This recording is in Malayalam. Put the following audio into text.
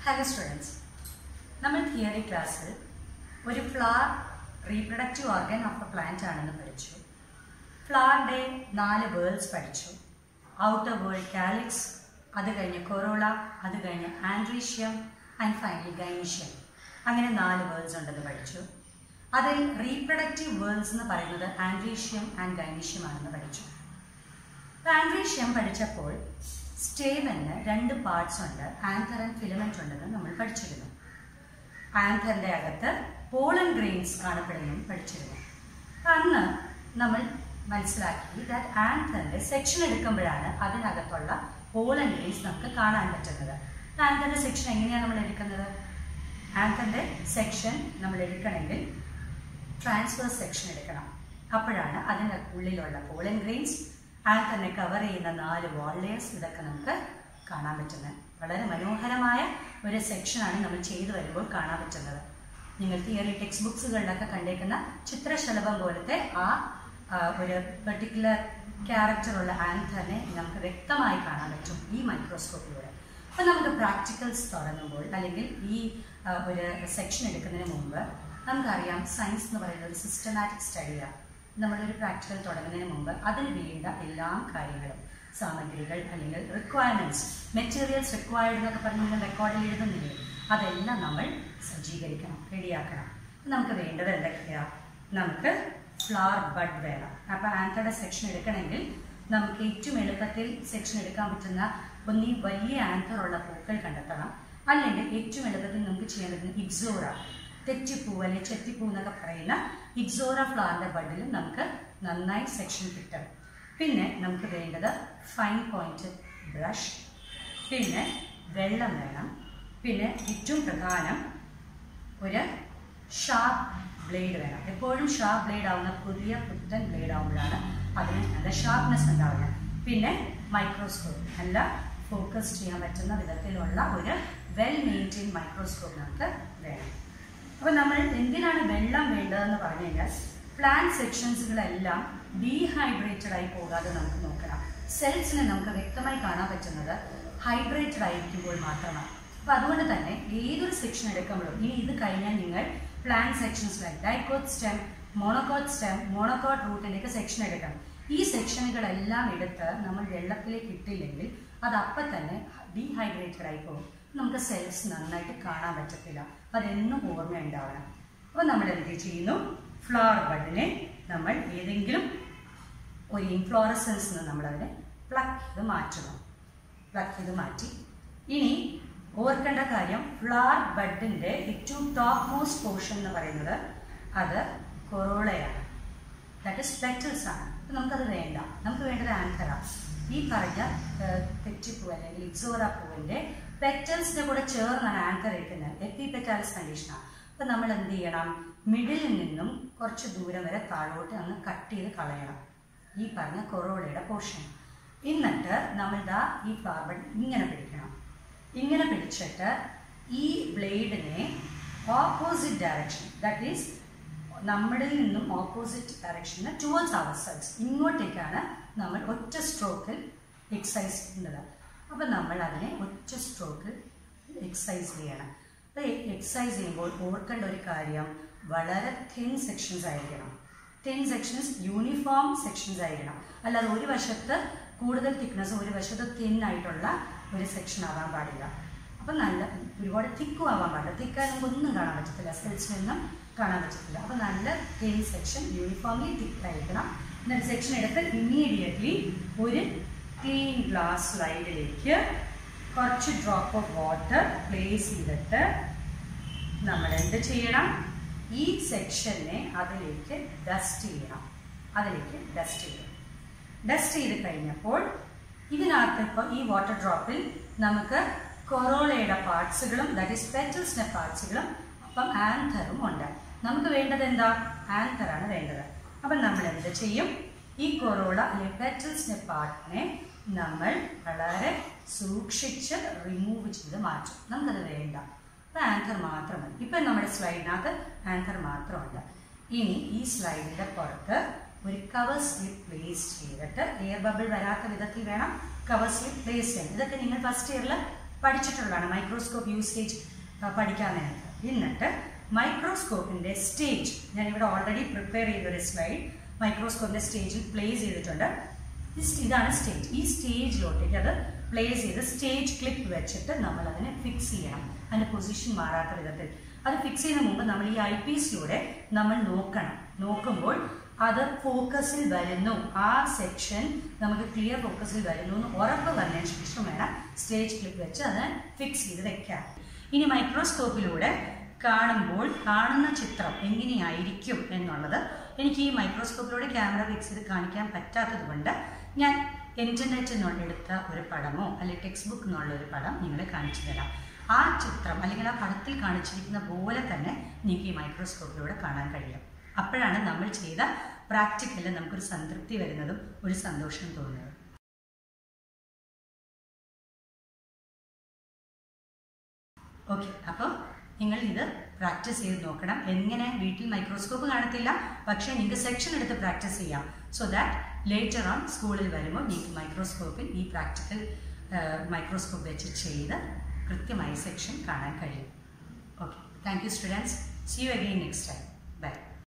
ഹലോ സ്റ്റുഡൻസ് നമ്മൾ തിയറി ക്ലാസ്സിൽ ഒരു flower reproductive organ of a plant ആണെന്ന് പഠിച്ചു ഫ്ലവറിൻ്റെ നാല് വേൾഡ്സ് പഠിച്ചു ഔട്ടർ വേൾഡ് കാലിക്സ് അത് കഴിഞ്ഞ് കൊറോള അത് കഴിഞ്ഞ് ആൻഡ്രീഷ്യം ആൻഡ് ഫൈനലി ഗൈനീഷ്യം അങ്ങനെ നാല് വേൾഡ്സ് ഉണ്ടെന്ന് പഠിച്ചു അതിൽ റീപ്രൊഡക്റ്റീവ് വേൾഡ്സ് എന്ന് പറയുന്നത് ആൻഡ്രീഷ്യം ആൻഡ് ഗൈനീഷ്യം ആണെന്ന് പഠിച്ചു ആൻഡ്രീഷ്യം പഠിച്ചപ്പോൾ സ്റ്റേമന് രണ്ട് പാർട്സ് ഉണ്ട് ആൻതർ ആൻഡ് ഫിലമെന്റ് ഉണ്ടെന്ന് നമ്മൾ പഠിച്ചിരുന്നു ആൻതറിന്റെ അകത്ത് പോളൻ ഗ്രെയിൻസ് കാണപ്പെടുന്നു പഠിച്ചിരുന്നു അന്ന് നമ്മൾ മനസ്സിലാക്കി ദാറ്റ് ആൻതറിന്റെ സെക്ഷൻ എടുക്കുമ്പോഴാണ് അതിനകത്തുള്ള പോളൻ ഗ്രെയിൻസ് നമുക്ക് കാണാൻ പറ്റുന്നത് ആൻതറിന്റെ സെക്ഷൻ എങ്ങനെയാണ് നമ്മൾ എടുക്കുന്നത് ആൻതറിന്റെ സെക്ഷൻ നമ്മൾ എടുക്കണമെങ്കിൽ ട്രാൻസ്ഫർ സെക്ഷൻ എടുക്കണം അപ്പോഴാണ് അതിൻ്റെ ഉള്ളിലുള്ള പോളൻ ഗ്രെയിൻസ് ആൽ തന്നെ കവർ ചെയ്യുന്ന നാല് വാൾ ലെയേഴ്സ് ഇതൊക്കെ നമുക്ക് കാണാൻ പറ്റുന്നത് വളരെ മനോഹരമായ ഒരു സെക്ഷനാണ് നമ്മൾ ചെയ്തു വരുമ്പോൾ കാണാൻ പറ്റുന്നത് നിങ്ങൾ തിയറി ടെക്സ്റ്റ് ബുക്സുകളിലൊക്കെ കണ്ടേക്കുന്ന ചിത്രശലഭം പോലത്തെ ആ ആ, ഒരു പെർട്ടിക്കുലർ ക്യാരക്ടറുള്ള ആൻഥറിനെ നമുക്ക് വ്യക്തമായി കാണാൻ പറ്റും ഈ മൈക്രോസ്കോപ്പിലൂടെ അപ്പം നമുക്ക് പ്രാക്ടിക്കൽസ് തുടങ്ങുമ്പോൾ അല്ലെങ്കിൽ ഈ ആ, ഒരു സെക്ഷൻ എടുക്കുന്നതിന് മുമ്പ് നമുക്കറിയാം സയൻസ് എന്ന് പറയുന്നത് ഒരു സിസ്റ്റമാറ്റിക് സ്റ്റഡിയാണ് നമ്മളൊരു പ്രാക്ടിക്കൽ തുടങ്ങുന്നതിന് മുമ്പ് അതിന് വേണ്ട എല്ലാ കാര്യങ്ങളും സാമഗ്രികൾ അല്ലെങ്കിൽ റിക്വയർമെൻറ്റ്സ് മെറ്റീരിയൽസ് റിക്വയർഡ് എന്നൊക്കെ പറഞ്ഞ് നിങ്ങൾ റെക്കോർഡിൽ എഴുതുന്നില്ലേ അതെല്ലാം നമ്മൾ സജ്ജീകരിക്കണം റെഡിയാക്കണം നമുക്ക് വേണ്ടത് എന്തൊക്കെയാണ് നമുക്ക് ഫ്ലവർ ബഡ് വേണം അപ്പോൾ ആൻറ്റയുടെ സെക്ഷൻ എടുക്കണമെങ്കിൽ നമുക്ക് ഏറ്റവും എളുപ്പത്തിൽ സെക്ഷൻ എടുക്കാൻ പറ്റുന്ന ഒന്നീ വലിയ ആൻറ്റർ ഉള്ള പൂക്കൾ കണ്ടെത്തണം അല്ലെങ്കിൽ ഏറ്റവും എളുപ്പത്തിൽ നമുക്ക് ചെയ്യാൻ പറ്റുന്ന ഇക്സോറ തെറ്റിപ്പൂ അല്ലെങ്കിൽ ചെത്തിപ്പൂ എന്നൊക്കെ പറയുന്ന ഇക്സോറ ഫ്ലവറിന്റെ ബഡിൽ നമുക്ക് നന്നായി സെക്ഷൻ കിട്ടും പിന്നെ നമുക്ക് വേണ്ടത് ഫൈൻ പോയിന്റ് ബ്രഷ് പിന്നെ വെള്ളം വേണം പിന്നെ ഏറ്റവും പ്രധാനം ഒരു ഷാർപ്പ് ബ്ലേഡ് വേണം എപ്പോഴും ഷാർപ്പ് ബ്ലേഡ് ആവുന്ന പുതിയ പുത്തൻ ബ്ലേഡ് ആവുമ്പോഴാണ് അതിന് നല്ല ഷാർപ്നെസ് ഉണ്ടാവുക പിന്നെ മൈക്രോസ്കോപ്പ് നല്ല ഫോക്കസ് ചെയ്യാൻ പറ്റുന്ന വിധത്തിലുള്ള ഒരു വെൽ മെയിൻറ്റെയിൻ മൈക്രോസ്കോപ്പ് നമുക്ക് വേണം അപ്പോൾ നമ്മൾ എന്തിനാണ് വെള്ളം വേണ്ടതെന്ന് പറഞ്ഞു കഴിഞ്ഞാൽ പ്ലാന്റ് സെക്ഷൻസുകളെല്ലാം ഡീഹൈഡ്രേറ്റഡ് ആയി പോകാതെ നമുക്ക് നോക്കണം സെൽസിനെ നമുക്ക് വ്യക്തമായി കാണാൻ പറ്റുന്നത് ഹൈഡ്രേറ്റഡ് ആയിരിക്കുമ്പോൾ മാത്രമാണ് അപ്പോൾ അതുകൊണ്ട് തന്നെ ഏതൊരു സെക്ഷൻ എടുക്കുമ്പോഴും ഇനി ഇത് കഴിഞ്ഞാൽ നിങ്ങൾ plant sections dicot stem monocot stem monocot റൂട്ടിൻ്റെയൊക്കെ സെക്ഷൻ എടുക്കണം ഈ സെക്ഷനുകളെല്ലാം എടുത്ത് നമ്മൾ വെള്ളത്തിലേക്ക് ഇട്ടില്ലെങ്കിൽ അത് അപ്പം തന്നെ ഡീഹൈഡ്രേറ്റഡ് ആയി പോകും നമുക്ക് സെൽസ് നന്നായിട്ട് കാണാൻ പറ്റത്തില്ല അതെന്നും ഓർമ്മ ഉണ്ടാവണം അപ്പോൾ നമ്മൾ എന്ത് ചെയ്യുന്നു ഫ്ലവർ ബഡിനെ നമ്മൾ ഏതെങ്കിലും ഒരു ഇൻഫ്ലോറസൻസ് നിന്ന് നമ്മളതിനെ പ്ലക്ക് ചെയ്ത് മാറ്റണം പ്ലക്ക് ചെയ്ത് മാറ്റി ഇനി ഓർക്കേണ്ട കാര്യം ഫ്ലവർ ബഡിൻ്റെ ഏറ്റവും ടോപ്പ് മോസ്റ്റ് പോർഷൻ എന്ന് പറയുന്നത് അത് കൊറോളയാണ് ദാറ്റ് ഇസ് പെറ്റൽസ് ആണ് അപ്പം നമുക്കത് വേണ്ട നമുക്ക് വേണ്ടത് ആൻഥറ ഈ പറഞ്ഞ ഏഹ്, തെറ്റിപ്പൂ അല്ലെങ്കിൽ ഇക്സോറ പൂവിൻ്റെ പെറ്റൽസിൻ്റെ കൂടെ ചേർന്നാണ് ആൻഥർ ഇരിക്കുന്നത് എപ്പി പെറ്റാലിസ് കണ്ടീഷനാണ് അപ്പം നമ്മൾ എന്ത് ചെയ്യണം മിഡിലിൽ നിന്നും കുറച്ച് ദൂരം വരെ താഴോട്ട് അങ്ങ് കട്ട് ചെയ്ത് കളയണം ഈ പറഞ്ഞ കൊറോളയുടെ പോർഷൻ എന്നിട്ട് നമ്മൾ ദാ ഈ ഫ്ലവർ ബഡ് ഇങ്ങനെ പിടിക്കണം ഇങ്ങനെ പിടിച്ചിട്ട് ഈ ബ്ലേഡിനെ ഓപ്പോസിറ്റ് ഡയറക്ഷൻ ദാറ്റ് ഈസ് നമ്മളിൽ നിന്നും ഓപ്പോസിറ്റ് ഡയറക്ഷന് ടുവേർഡ്സ് അവർ സെൽസ് ഇങ്ങോട്ടേക്കാണ് നമ്മൾ ഒറ്റ സ്ട്രോക്കിൽ എക്സസൈസ് ചെയ്യുന്നത് അപ്പം നമ്മൾ അതിനെ ഒറ്റ സ്ട്രോക്കിൽ എക്സസൈസ് ചെയ്യണം അപ്പോൾ എക്സസൈസ് ചെയ്യുമ്പോൾ ഓർക്കേണ്ട ഒരു കാര്യം വളരെ തിൻ സെക്ഷൻസ് ആയിരിക്കണം തിൻ സെക്ഷൻസ് യൂണിഫോം സെക്ഷൻസ് ആയിരിക്കണം അല്ലാതെ ഒരു വശത്ത് കൂടുതൽ തിക്നെസ് ഒരു വശത്ത് തിൻ ആയിട്ടുള്ള ഒരു സെക്ഷൻ ആവാൻ പാടില്ല അപ്പം നല്ല ഒരുപാട് തിക്കും ആവാൻ പാടില്ല തിക്കായി നമുക്ക് ഒന്നും കാണാൻ പറ്റത്തില്ല സെൽസിനൊന്നും കാണാൻ പറ്റത്തില്ല അപ്പം നല്ല തിൻ സെക്ഷൻ യൂണിഫോംലി തിക്കായിരിക്കണം എന്നിട്ട് സെക്ഷൻ എടുത്ത് ഇമ്മീഡിയറ്റ്ലി ഒരു ക്ലീൻ ഗ്ലാസ് സ്ലൈഡിലേക്ക് കുറച്ച് ഡ്രോപ്പ് ഓഫ് വാട്ടർ പ്ലേസ് ചെയ്തിട്ട് നമ്മൾ എന്ത് ചെയ്യണം ഈ സെക്ഷനെ അതിലേക്ക് ഡസ്റ്റ് ചെയ്യണം അതിലേക്ക് ഡസ്റ്റ് ചെയ്യണം ഡസ്റ്റ് ചെയ്ത് കഴിഞ്ഞപ്പോൾ ഇതിനകത്ത് ഇപ്പോൾ ഈ വാട്ടർ ഡ്രോപ്പിൽ നമുക്ക് കൊറോളയുടെ പാർട്സുകളും ദാറ്റ് ഈസ് പെറ്റൽസിൻ്റെ പാർട്സുകളും അപ്പം ആൻഥറും ഉണ്ട് നമുക്ക് വേണ്ടത് എന്താ ആൻഥറാണ് വേണ്ടത് അപ്പം നമ്മൾ എന്ത് ചെയ്യും ഈ കൊറോള അല്ലെങ്കിൽ പെറ്റൽസിൻ്റെ പാർട്ടിനെ നമ്മൾ വളരെ സൂക്ഷിച്ച് റിമൂവ് ചെയ്ത് മാറ്റും നമുക്കത് വേണ്ട അപ്പം ആൻസർ മാത്രം മതി ഇപ്പം നമ്മുടെ സ്ലൈഡിനകത്ത് ആൻസർ മാത്രമുണ്ട് ഇനി ഈ സ്ലൈഡിൻ്റെ പുറത്ത് ഒരു കവർ സ്ലിപ്പ് പ്ലേസ് ചെയ്തിട്ട് എയർ ബബിൾ വരാത്ത വിധത്തിൽ വേണം കവർ സ്ലിപ്പ് പ്ലേസ് ചെയ്യാൻ ഇതൊക്കെ നിങ്ങൾ ഫസ്റ്റ് ഇയറിൽ പഠിച്ചിട്ടുള്ളതാണ് മൈക്രോസ്കോപ്പ് യൂസേജ് പഠിക്കാൻ നേരത്ത് എന്നിട്ട് മൈക്രോസ്കോപ്പിന്റെ സ്റ്റേജ് ഞാൻ ഇവിടെ ഓൾറെഡി പ്രിപ്പയർ ചെയ്തൊരു സ്ലൈഡ് മൈക്രോസ്കോപ്പിന്റെ സ്റ്റേജിൽ പ്ലേസ് ചെയ്തിട്ടുണ്ട് ഈ സ്റ്റ് ഇതാണ് സ്റ്റേജ് ഈ സ്റ്റേജിലോട്ടേക്ക് അത് പ്ലേസ് ചെയ്ത് സ്റ്റേജ് ക്ലിപ്പ് വെച്ചിട്ട് നമ്മൾ അതിനെ ഫിക്സ് ചെയ്യണം അതിന്റെ പൊസിഷൻ മാറാത്ത വിധത്തിൽ അത് ഫിക്സ് ചെയ്യുന്ന മുമ്പ് നമ്മൾ ഈ ഐ പീസിലൂടെ നമ്മൾ നോക്കണം നോക്കുമ്പോൾ അത് ഫോക്കസിൽ വരുന്നു ആ സെക്ഷൻ നമുക്ക് ക്ലിയർ ഫോക്കസിൽ വരുന്നു എന്ന് ഉറപ്പ് വന്നതിന് ശേഷം വേണം സ്റ്റേജ് ക്ലിപ്പ് വെച്ച് അതിനെ ഫിക്സ് ചെയ്ത് വെക്കാൻ ഇനി മൈക്രോസ്കോപ്പിലൂടെ കാണുമ്പോൾ കാണുന്ന ചിത്രം എങ്ങനെയായിരിക്കും എന്നുള്ളത് എനിക്ക് ഈ മൈക്രോസ്കോപ്പിലൂടെ ക്യാമറ ഫിക്സ് ചെയ്ത് കാണിക്കാൻ പറ്റാത്തത് കൊണ്ട് ഞാൻ ഇന്റർനെറ്റിൽ നിന്നുള്ള എടുത്ത ഒരു പടമോ അല്ലെങ്കിൽ ടെക്സ്റ്റ് ബുക്ക് എന്നുള്ള ഒരു പടം നിങ്ങളെ കാണിച്ചു തരാം ആ ചിത്രം അല്ലെങ്കിൽ ആ പടത്തിൽ കാണിച്ചിരിക്കുന്ന പോലെ തന്നെ നിങ്ങൾക്ക് ഈ മൈക്രോസ്കോപ്പിലൂടെ കാണാൻ കഴിയും അപ്പോഴാണ് നമ്മൾ ചെയ്ത പ്രാക്ടിക്കലിൽ നമുക്കൊരു സംതൃപ്തി വരുന്നതും ഒരു സന്തോഷം തോന്നുന്നതും ഓക്കെ അപ്പോൾ നിങ്ങൾ ഇത് പ്രാക്ടീസ് ചെയ്ത് നോക്കണം എങ്ങനെ വീട്ടിൽ മൈക്രോസ്കോപ്പ് കാണത്തില്ല പക്ഷേ നിങ്ങൾക്ക് സെക്ഷൻ എടുത്ത് പ്രാക്ടീസ് ചെയ്യാം സോ ദാറ്റ് ലേറ്റർ ഓൺ സ്കൂളിൽ വരുമ്പോൾ നിങ്ങൾക്ക് മൈക്രോസ്കോപ്പിൽ ഈ പ്രാക്ടിക്കൽ മൈക്രോസ്കോപ്പ് വെച്ച് ചെയ്ത് കൃത്യമായി സെക്ഷൻ കാണാൻ കഴിയും okay thank you students see you again next time by